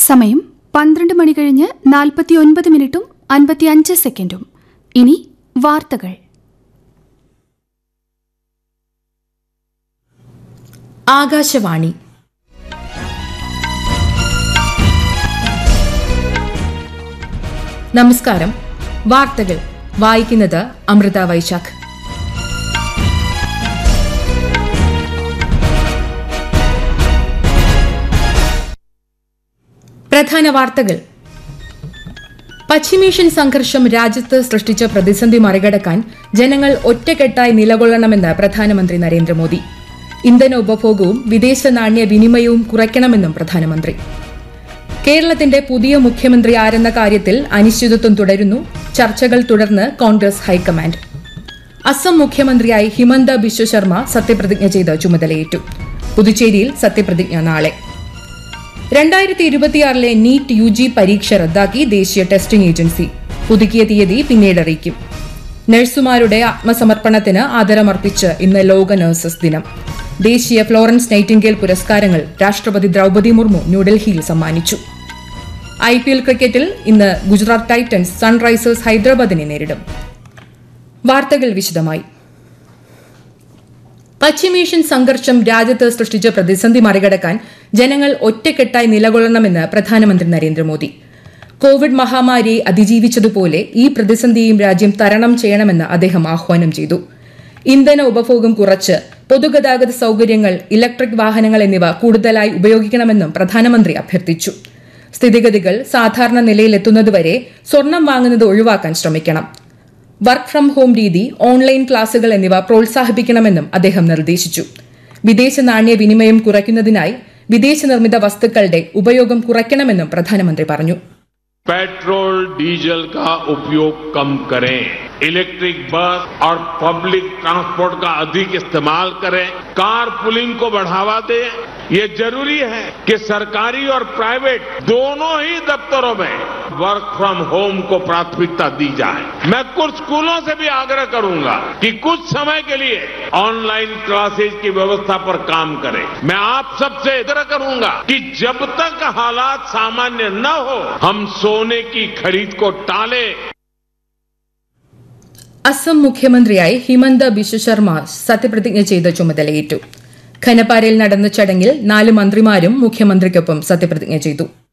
സമയം പന്ത്രണ്ട് മണി കഴിഞ്ഞ് നാൽപ്പത്തിയൊൻപത് മിനിറ്റും അൻപത്തിയഞ്ച് സെക്കൻഡും ഇനി വാർത്തകൾ ആകാശവാണി നമസ്കാരം വാർത്തകൾ വായിക്കുന്നത് അമൃത വൈശാഖ് പ്രധാന വാർത്തകൾ പശ്ചിമേഷ്യൻ സംഘർഷം രാജ്യത്ത് സൃഷ്ടിച്ച പ്രതിസന്ധി മറികടക്കാൻ ജനങ്ങൾ ഒറ്റക്കെട്ടായി നിലകൊള്ളണമെന്ന് പ്രധാനമന്ത്രി നരേന്ദ്രമോദി ഇന്ധന ഉപഭോഗവും വിദേശ നാണ്യ വിനിമയവും കുറയ്ക്കണമെന്നും പ്രധാനമന്ത്രി കേരളത്തിന്റെ പുതിയ മുഖ്യമന്ത്രി ആരെന്ന കാര്യത്തിൽ അനിശ്ചിതത്വം തുടരുന്നു ചർച്ചകൾ തുടർന്ന് കോൺഗ്രസ് ഹൈക്കമാൻഡ് അസം മുഖ്യമന്ത്രിയായി ഹിമന്ത ബിശ്വ ശർമ്മ സത്യപ്രതിജ്ഞ ചെയ്ത് ചുമതലയേറ്റു പുതുച്ചേരിയിൽ സത്യപ്രതിജ്ഞ നാളെ രണ്ടായിരത്തി ഇരുപത്തിയാറിലെ നീറ്റ് യു ജി പരീക്ഷ റദ്ദാക്കി ദേശീയ ടെസ്റ്റിംഗ് ഏജൻസി പുതുക്കിയ തീയതി പിന്നീട് അറിയിക്കും നഴ്സുമാരുടെ ആത്മസമർപ്പണത്തിന് ആദരമർപ്പിച്ച് ഇന്ന് ലോക നഴ്സസ് ദിനം ദേശീയ ഫ്ലോറൻസ് നൈറ്റിംഗേൽ പുരസ്കാരങ്ങൾ രാഷ്ട്രപതി ദ്രൗപദി മുർമു ന്യൂഡൽഹിയിൽ സമ്മാനിച്ചു ഐ പി എൽ ക്രിക്കറ്റിൽ ഇന്ന് ഗുജറാത്ത് ടൈറ്റൻസ് സൺറൈസേഴ്സ് ഹൈദരാബാദിനെ നേരിടും വാർത്തകൾ വിശദമായി പശ്ചിമേഷ്യൻ സംഘർഷം രാജ്യത്ത് സൃഷ്ടിച്ച പ്രതിസന്ധി മറികടക്കാൻ ജനങ്ങൾ ഒറ്റക്കെട്ടായി നിലകൊള്ളണമെന്ന് പ്രധാനമന്ത്രി നരേന്ദ്രമോദി കോവിഡ് മഹാമാരിയെ അതിജീവിച്ചതുപോലെ ഈ പ്രതിസന്ധിയും രാജ്യം തരണം ചെയ്യണമെന്ന് അദ്ദേഹം ആഹ്വാനം ചെയ്തു ഇന്ധന ഉപഭോഗം കുറച്ച് പൊതുഗതാഗത സൌകര്യങ്ങൾ ഇലക്ട്രിക് വാഹനങ്ങൾ എന്നിവ കൂടുതലായി ഉപയോഗിക്കണമെന്നും പ്രധാനമന്ത്രി അഭ്യർത്ഥിച്ചു സ്ഥിതിഗതികൾ സാധാരണ നിലയിലെത്തുന്നതുവരെ സ്വർണം വാങ്ങുന്നത് ഒഴിവാക്കാൻ ശ്രമിക്കണം വർക്ക് ഫ്രം ഹോം രീതി ഓൺലൈൻ ക്ലാസുകൾ എന്നിവ പ്രോത്സാഹിപ്പിക്കണമെന്നും അദ്ദേഹം നിർദ്ദേശിച്ചു വിദേശ നാണ്യ വിനിമയം കുറയ്ക്കുന്നതിനായി വിദേശ നിർമ്മിത വസ്തുക്കളുടെ ഉപയോഗം കുറയ്ക്കണമെന്നും പ്രധാനമന്ത്രി പറഞ്ഞു पेट्रोल डीजल का उपयोग कम करें इलेक्ट्रिक बस और पब्लिक ट्रांसपोर्ट का अधिक इस्तेमाल करें कार पुलिंग को बढ़ावा दें ये जरूरी है कि सरकारी और प्राइवेट दोनों ही दफ्तरों में वर्क फ्रॉम होम को प्राथमिकता दी जाए मैं कुछ स्कूलों से भी आग्रह करूंगा कि कुछ समय के लिए ऑनलाइन क्लासेज की व्यवस्था पर काम करें मैं आप सबसे आग्रह करूंगा कि जब तक हालात सामान्य न हो हम सोने की खरीद को टालें അസം മുഖ്യമന്ത്രിയായി ഹിമന്ത ബിശ്വ ശർമ്മ സത്യപ്രതിജ്ഞ ചെയ്ത് ചുമതലയേറ്റു ഖനപ്പാരയിൽ നടന്ന ചടങ്ങിൽ നാല് മന്ത്രിമാരും മുഖ്യമന്ത്രിക്കൊപ്പം സത്യപ്രതിജ്ഞ ചെയ്തു